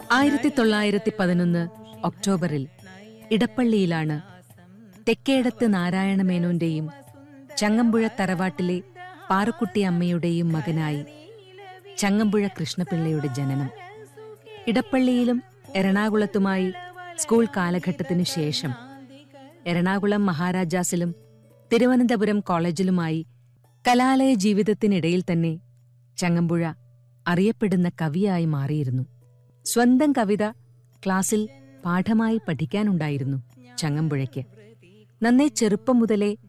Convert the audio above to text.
ആയിരത്തി തൊള്ളായിരത്തി പതിനൊന്ന് ഒക്ടോബറിൽ ഇടപ്പള്ളിയിലാണ് തെക്കേടത്ത് നാരായണമേനോന്റെയും ചങ്ങമ്പുഴ തറവാട്ടിലെ പാറുക്കുട്ടി അമ്മയുടെയും മകനായി ചങ്ങമ്പുഴ കൃഷ്ണപിള്ളയുടെ ജനനം ഇടപ്പള്ളിയിലും എറണാകുളത്തുമായി സ്കൂൾ കാലഘട്ടത്തിനു ശേഷം എറണാകുളം മഹാരാജാസിലും തിരുവനന്തപുരം കോളേജിലുമായി കലാലയ ജീവിതത്തിനിടയിൽ തന്നെ ചങ്ങമ്പുഴ അറിയപ്പെടുന്ന കവിയായി മാറിയിരുന്നു സ്വന്തം കവിത ക്ലാസ്സിൽ പാഠമായി പഠിക്കാനുണ്ടായിരുന്നു ചങ്ങമ്പുഴയ്ക്ക് നന്നേ ചെറുപ്പം മുതലേ